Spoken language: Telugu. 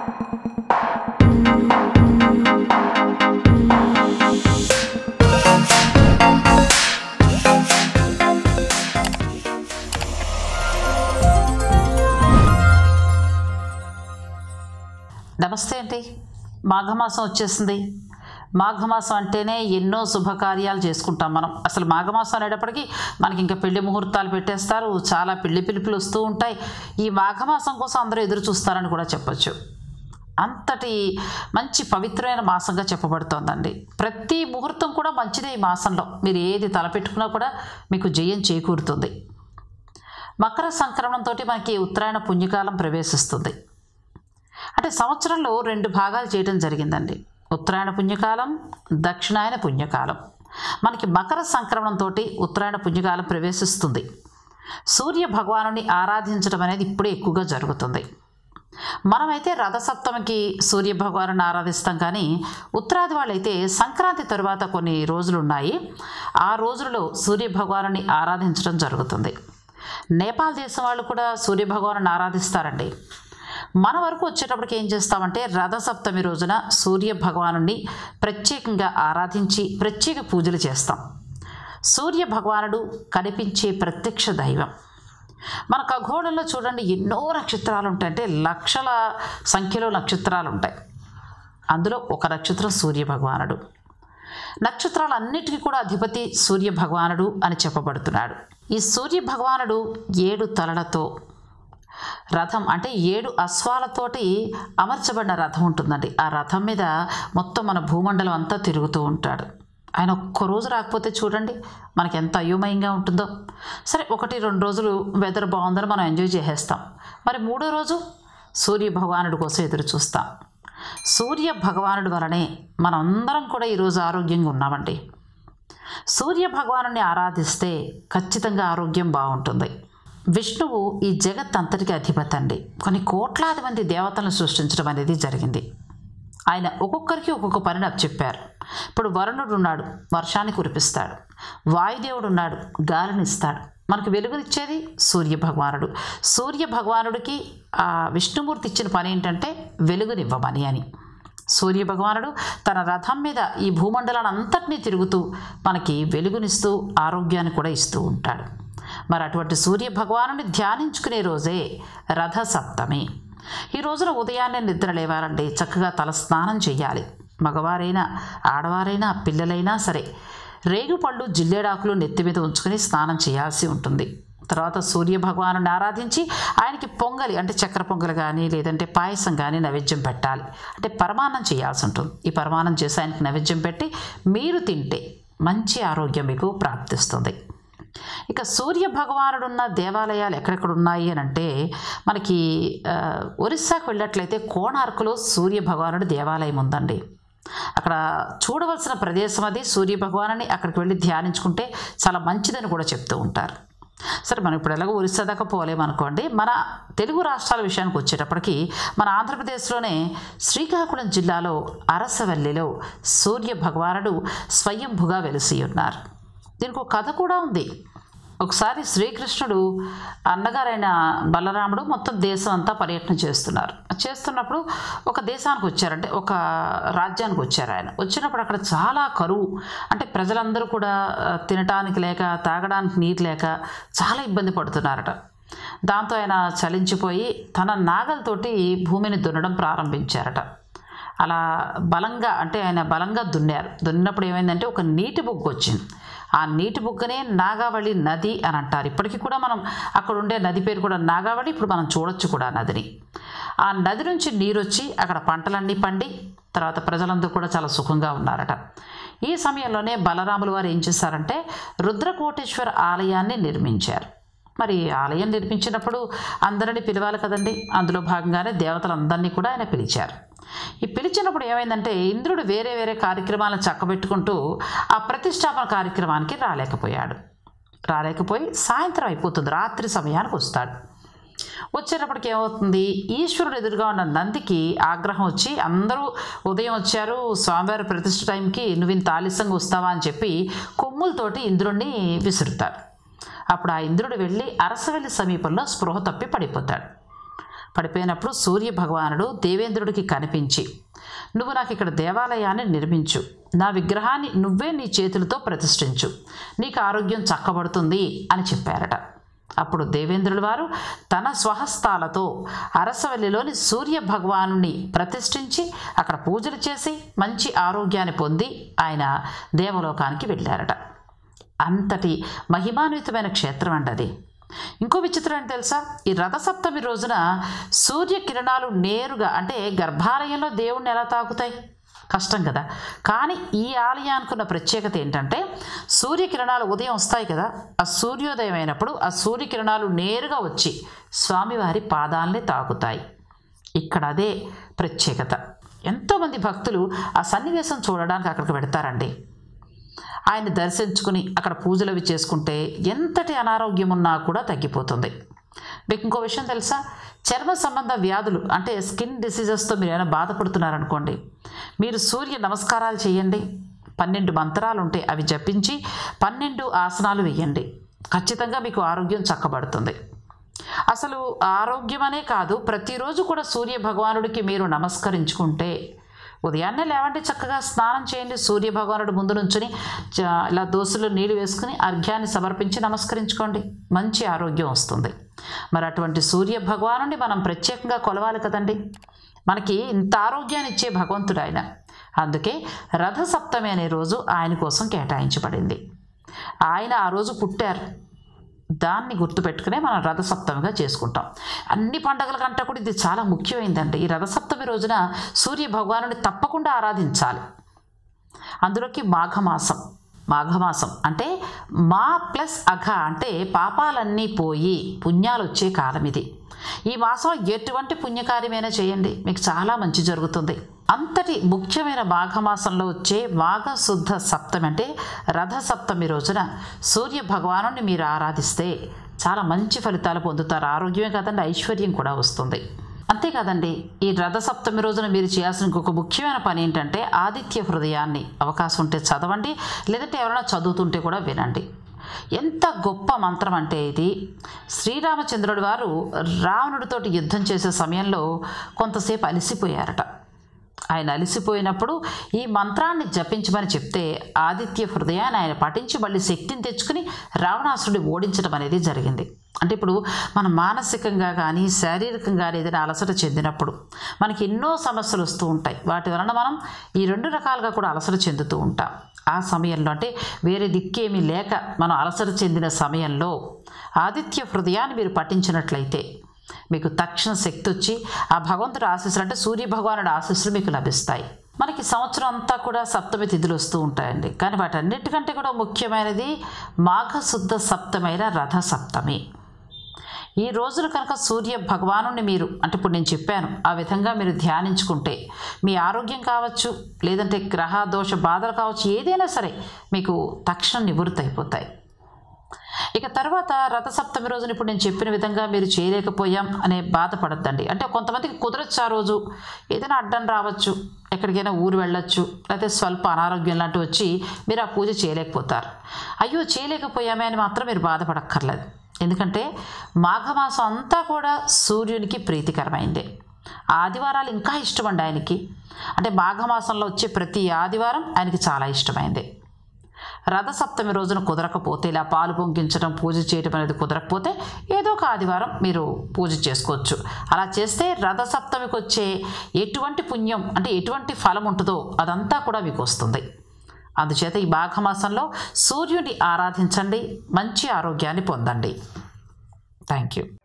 నమస్తే అండి మాఘమాసం వచ్చేసింది మాఘమాసం అంటేనే ఎన్నో శుభకార్యాలు చేసుకుంటాం మనం అసలు మాఘమాసం అనేటప్పటికీ మనకి ఇంకా పెళ్లి ముహూర్తాలు పెట్టేస్తారు చాలా పెళ్లి పిలుపులు వస్తూ ఉంటాయి ఈ మాఘమాసం కోసం అందరూ ఎదురు చూస్తారని కూడా చెప్పొచ్చు అంతటి మంచి పవిత్రమైన మాసంగా చెప్పబడుతోందండి ప్రతి ముహూర్తం కూడా మంచిదే ఈ మాసంలో మీరు ఏది తలపెట్టుకున్నా కూడా మీకు జయం చేకూరుతుంది మకర సంక్రమణంతో మనకి ఉత్తరాయణ పుణ్యకాలం ప్రవేశిస్తుంది అంటే సంవత్సరంలో రెండు భాగాలు చేయడం జరిగిందండి ఉత్తరాయణ పుణ్యకాలం దక్షిణాయన పుణ్యకాలం మనకి మకర సంక్రమణంతో ఉత్తరాయణ పుణ్యకాలం ప్రవేశిస్తుంది సూర్య భగవానుని ఆరాధించడం అనేది ఇప్పుడే ఎక్కువగా జరుగుతుంది మనమైతే రథసప్తమికి సూర్య భగవాను ఆరాధిస్తాం కానీ ఉత్తరాది వాళ్ళైతే సంక్రాంతి తరువాత కొన్ని రోజులు ఉన్నాయి ఆ రోజులలో సూర్య భగవానుని ఆరాధించడం జరుగుతుంది నేపాల్ దేశం వాళ్ళు కూడా సూర్య భగవాను ఆరాధిస్తారండి మన వరకు వచ్చేటప్పటికి ఏం చేస్తామంటే రథసప్తమి రోజున సూర్య భగవానుని ప్రత్యేకంగా ఆరాధించి ప్రత్యేక పూజలు చేస్తాం సూర్య భగవానుడు కనిపించే ప్రత్యక్ష దైవం మన ఖగోళంలో చూడండి ఎన్నో నక్షత్రాలు ఉంటాయి అంటే లక్షల సంఖ్యలో నక్షత్రాలు ఉంటాయి అందులో ఒక నక్షత్రం సూర్య భగవానుడు నక్షత్రాలన్నిటికీ కూడా అధిపతి సూర్య భగవానుడు అని చెప్పబడుతున్నాడు ఈ సూర్య భగవానుడు ఏడు తలలతో రథం అంటే ఏడు అశ్వాలతోటి అమర్చబడిన రథం ఉంటుందండి ఆ రథం మీద మొత్తం మన భూమండలం అంతా తిరుగుతూ ఉంటాడు ఆయన ఒక్క రోజు రాకపోతే చూడండి మనకి ఎంత అయోమయంగా ఉంటుందో సరే ఒకటి రెండు రోజులు వెదర్ బాగుందని మనం ఎంజాయ్ చేసేస్తాం మరి మూడో రోజు సూర్య భగవానుడి కోసం ఎదురు చూస్తాం సూర్య భగవానుడి వలనే మనందరం కూడా ఈరోజు ఆరోగ్యంగా ఉన్నామండి సూర్య భగవానుని ఆరాధిస్తే ఖచ్చితంగా ఆరోగ్యం బాగుంటుంది విష్ణువు ఈ జగత్ అంతటికి అధిపతి అండి కొన్ని కోట్లాది మంది దేవతలను సృష్టించడం అనేది జరిగింది ఆయన ఒక్కొక్కరికి ఒక్కొక్క పనిని చెప్పారు ఇప్పుడు వరుణుడు ఉన్నాడు వర్షాన్ని కురిపిస్తాడు వాయుదేవుడు ఉన్నాడు గాలిని ఇస్తాడు మనకు వెలుగునిచ్చేది సూర్య భగవానుడు సూర్య భగవానుడికి ఆ విష్ణుమూర్తి ఇచ్చిన పని ఏంటంటే వెలుగునివ్వమని అని సూర్య భగవానుడు తన రథం మీద ఈ భూమండలాన్ని అంతటినీ తిరుగుతూ మనకి వెలుగునిస్తూ ఆరోగ్యాన్ని కూడా ఇస్తూ ఉంటాడు మరి అటువంటి సూర్య భగవానుని ధ్యానించుకునే రోజే రథ సప్తమి ఈ రోజున ఉదయాన్నే నిద్ర లేవాలండి చక్కగా తల స్నానం చేయాలి మగవారైనా ఆడవారైనా పిల్లలైనా సరే రేగుపళ్ళు జిల్లేడాకులు నెత్తి మీద ఉంచుకొని స్నానం చేయాల్సి ఉంటుంది తర్వాత సూర్య భగవాను ఆరాధించి ఆయనకి పొంగలి అంటే చక్కెర పొంగలి కానీ లేదంటే పాయసం కానీ నైవేద్యం పెట్టాలి అంటే పరమాన్నం చేయాల్సి ఉంటుంది ఈ పరమాన్నం చేసి ఆయనకి నైవేద్యం పెట్టి మీరు తింటే మంచి ఆరోగ్యం మీకు ప్రాప్తిస్తుంది ఇక సూర్య భగవానుడు ఉన్న దేవాలయాలు ఎక్కడెక్కడ ఉన్నాయి అని అంటే మనకి ఆ, ఒరిస్సాకు వెళ్ళినట్లయితే కోణార్కులో సూర్య భగవానుడి దేవాలయం ఉందండి అక్కడ చూడవలసిన ప్రదేశం అది సూర్య భగవానుని అక్కడికి వెళ్ళి ధ్యానించుకుంటే చాలా మంచిదని కూడా చెప్తూ ఉంటారు సరే మనం ఇప్పుడు ఎలాగో ఒరిస్సా దాకా పోలేమనుకోండి మన తెలుగు రాష్ట్రాల విషయానికి వచ్చేటప్పటికి మన ఆంధ్రప్రదేశ్లోనే శ్రీకాకుళం జిల్లాలో అరసవల్లిలో సూర్య భగవానుడు స్వయంభుగా వెలిసి ఉన్నారు దీనికి ఒక కథ కూడా ఉంది ఒకసారి శ్రీకృష్ణుడు అన్నగారైన బలరాముడు మొత్తం దేశం అంతా పర్యటన చేస్తున్నారు చేస్తున్నప్పుడు ఒక దేశానికి వచ్చారంటే ఒక రాజ్యానికి వచ్చారు ఆయన వచ్చినప్పుడు అక్కడ చాలా కరువు అంటే ప్రజలందరూ కూడా ఆ, తినటానికి లేక తాగడానికి నీరు లేక చాలా ఇబ్బంది పడుతున్నారట దాంతో ఆయన చలించిపోయి తన నాగలతోటి భూమిని దున్నడం ప్రారంభించారట అలా బలంగా అంటే ఆయన బలంగా దున్నారు దున్నప్పుడు ఏమైందంటే ఒక నీటి బొగ్గు వచ్చింది ఆ నీటి బొగ్గనే నాగావళి నది అని అంటారు ఇప్పటికీ కూడా మనం అక్కడ ఉండే నది పేరు కూడా నాగావళి ఇప్పుడు మనం చూడొచ్చు కూడా ఆ నదిని ఆ నది నుంచి నీరు వచ్చి అక్కడ పంటలన్నీ పండి తర్వాత ప్రజలందరూ కూడా చాలా సుఖంగా ఉన్నారట ఈ సమయంలోనే బలరాములు వారు ఏం చేశారంటే రుద్రకోటేశ్వర ఆలయాన్ని నిర్మించారు మరి ఆలయం నిర్మించినప్పుడు అందరిని పిలవాలి కదండి అందులో భాగంగానే దేవతలందరినీ కూడా ఆయన పిలిచారు ఈ పిలిచినప్పుడు ఏమైందంటే ఇంద్రుడు వేరే వేరే కార్యక్రమాలను చక్కబెట్టుకుంటూ ఆ ప్రతిష్టాపన కార్యక్రమానికి రాలేకపోయాడు రాలేకపోయి సాయంత్రం అయిపోతుంది రాత్రి సమయానికి వస్తాడు వచ్చేటప్పటికి ఏమవుతుంది ఈశ్వరుడు ఎదురుగా ఉన్న నందికి ఆగ్రహం వచ్చి అందరూ ఉదయం వచ్చారు స్వామివారి ప్రతిష్ఠ టైంకి నువ్వు ఇంత ఆలస్యంగా వస్తావా అని చెప్పి కొమ్ములతోటి ఇంద్రుణ్ణి విసురుతాడు అప్పుడు ఆ ఇంద్రుడు వెళ్ళి అరసవెల్లి సమీపంలో స్పృహ తప్పి పడిపోతాడు పడిపోయినప్పుడు సూర్య భగవానుడు దేవేంద్రుడికి కనిపించి నువ్వు నాకు ఇక్కడ దేవాలయాన్ని నిర్మించు నా విగ్రహాన్ని నువ్వే నీ చేతులతో ప్రతిష్ఠించు నీకు ఆరోగ్యం చక్కబడుతుంది అని చెప్పారట అప్పుడు దేవేంద్రుల వారు తన స్వహస్తాలతో అరసవల్లిలోని సూర్య భగవానుని ప్రతిష్ఠించి అక్కడ పూజలు చేసి మంచి ఆరోగ్యాన్ని పొంది ఆయన దేవలోకానికి వెళ్ళారట అంతటి మహిమాన్వితమైన క్షేత్రం అండి అది ఇంకో విచిత్రం ఏంటి తెలుసా ఈ రథసప్తమి రోజున సూర్యకిరణాలు నేరుగా అంటే గర్భాలయంలో దేవుణ్ణి ఎలా తాకుతాయి కష్టం కదా కానీ ఈ ఆలయానికి ఉన్న ప్రత్యేకత ఏంటంటే సూర్యకిరణాలు ఉదయం వస్తాయి కదా ఆ సూర్యోదయం అయినప్పుడు ఆ సూర్యకిరణాలు నేరుగా వచ్చి స్వామివారి పాదాలని తాకుతాయి ఇక్కడ అదే ప్రత్యేకత ఎంతోమంది భక్తులు ఆ సన్నివేశం చూడడానికి అక్కడికి పెడతారండి ఆయన దర్శించుకుని అక్కడ పూజలు అవి చేసుకుంటే ఎంతటి అనారోగ్యం ఉన్నా కూడా తగ్గిపోతుంది మీకు ఇంకో విషయం తెలుసా చర్మ సంబంధ వ్యాధులు అంటే స్కిన్ డిసీజెస్తో మీరు ఏమైనా బాధపడుతున్నారనుకోండి మీరు సూర్య నమస్కారాలు చేయండి పన్నెండు మంత్రాలు ఉంటాయి అవి జపించి పన్నెండు ఆసనాలు వేయండి ఖచ్చితంగా మీకు ఆరోగ్యం చక్కబడుతుంది అసలు ఆరోగ్యం అనే కాదు ప్రతిరోజు కూడా సూర్య భగవానుడికి మీరు నమస్కరించుకుంటే ఉదయాన్నే లేవండి చక్కగా స్నానం చేయండి సూర్య భగవానుడు ముందు నుంచుని చ- ఇలా దోశలో నీళ్ళు వేసుకుని అర్ఘ్యాన్ని సమర్పించి నమస్కరించుకోండి మంచి ఆరోగ్యం వస్తుంది మరి అటువంటి సూర్య భగవానుని మనం ప్రత్యేకంగా కొలవాలి కదండి మనకి ఇంత ఆరోగ్యాన్ని ఇచ్చే భగవంతుడు ఆయన అందుకే రథసప్తమి అనే రోజు ఆయన కోసం కేటాయించబడింది ఆయన ఆ రోజు పుట్టారు దాన్ని గుర్తుపెట్టుకునే మనం రథసప్తమిగా చేసుకుంటాం అన్ని పండగల కంటే కూడా ఇది చాలా ముఖ్యమైనదండి ఈ రథసప్తమి రోజున సూర్య భగవానుని తప్పకుండా ఆరాధించాలి అందులోకి మాఘమాసం మాఘమాసం అంటే మా ప్లస్ అఘ అంటే పాపాలన్నీ పోయి పుణ్యాలు వచ్చే కాలం ఇది ఈ మాసం ఎటువంటి పుణ్యకార్యమైనా చేయండి మీకు చాలా మంచి జరుగుతుంది అంతటి ముఖ్యమైన మాఘమాసంలో వచ్చే మాఘ శుద్ధ సప్తమి అంటే రథ సప్తమి రోజున సూర్య భగవాను మీరు ఆరాధిస్తే చాలా మంచి ఫలితాలు పొందుతారు ఆరోగ్యమే కాదండి ఐశ్వర్యం కూడా వస్తుంది అంతేకాదండి ఈ రథ సప్తమి రోజున మీరు చేయాల్సిన ఇంకొక ముఖ్యమైన పని ఏంటంటే ఆదిత్య హృదయాన్ని అవకాశం ఉంటే చదవండి లేదంటే ఎవరైనా చదువుతుంటే కూడా వినండి ఎంత గొప్ప మంత్రం అంటే ఇది శ్రీరామచంద్రుడి వారు రావణుడితోటి యుద్ధం చేసే సమయంలో కొంతసేపు అలసిపోయారట ఆయన అలసిపోయినప్పుడు ఈ మంత్రాన్ని జపించమని చెప్తే ఆదిత్య హృదయాన్ని ఆయన పఠించి మళ్ళీ శక్తిని తెచ్చుకుని రావణాసురుడి ఓడించడం అనేది జరిగింది అంటే ఇప్పుడు మనం మానసికంగా కానీ శారీరకంగా కానీ ఏదైనా అలసట చెందినప్పుడు మనకి ఎన్నో సమస్యలు వస్తూ ఉంటాయి వాటి వలన మనం ఈ రెండు రకాలుగా కూడా అలసట చెందుతూ ఉంటాం ఆ సమయంలో అంటే వేరే దిక్కేమీ లేక మనం అలసట చెందిన సమయంలో ఆదిత్య హృదయాన్ని మీరు పఠించినట్లయితే మీకు తక్షణ శక్తి వచ్చి ఆ భగవంతుడి ఆశీస్సులు అంటే సూర్య భగవానుడి ఆశీస్సులు మీకు లభిస్తాయి మనకి సంవత్సరం అంతా కూడా సప్తమి తిథులు వస్తూ ఉంటాయండి కానీ వాటన్నిటికంటే కూడా ముఖ్యమైనది మాఘశుద్ధ సప్తమైన రథ సప్తమి ఈ రోజున కనుక సూర్య భగవానుని మీరు అంటే ఇప్పుడు నేను చెప్పాను ఆ విధంగా మీరు ధ్యానించుకుంటే మీ ఆరోగ్యం కావచ్చు లేదంటే గ్రహ దోష బాధలు కావచ్చు ఏదైనా సరే మీకు తక్షణం నివృత్తి అయిపోతాయి ఇక తర్వాత రథసప్తమి రోజున ఇప్పుడు నేను చెప్పిన విధంగా మీరు చేయలేకపోయాం అనే బాధపడద్దండి అంటే కొంతమందికి కుదరచ్చు ఆ రోజు ఏదైనా అడ్డం రావచ్చు ఎక్కడికైనా ఊరు వెళ్ళొచ్చు లేకపోతే స్వల్ప అనారోగ్యం లాంటివి వచ్చి మీరు ఆ పూజ చేయలేకపోతారు అయ్యో చేయలేకపోయామే అని మాత్రం మీరు బాధపడక్కర్లేదు ఎందుకంటే మాఘమాసం అంతా కూడా సూర్యునికి ప్రీతికరమైందే ఆదివారాలు ఇంకా ఇష్టమండి ఆయనకి అంటే మాఘమాసంలో వచ్చే ప్రతి ఆదివారం ఆయనకి చాలా ఇష్టమైందే రథసప్తమి రోజున కుదరకపోతే ఇలా పాలు పొంగించడం పూజ చేయడం అనేది కుదరకపోతే ఏదో ఒక ఆదివారం మీరు పూజ చేసుకోవచ్చు అలా చేస్తే రథసప్తమికి వచ్చే ఎటువంటి పుణ్యం అంటే ఎటువంటి ఫలం ఉంటుందో అదంతా కూడా మీకు వస్తుంది అందుచేత ఈ మాఘమాసంలో సూర్యుని ఆరాధించండి మంచి ఆరోగ్యాన్ని పొందండి థ్యాంక్ యూ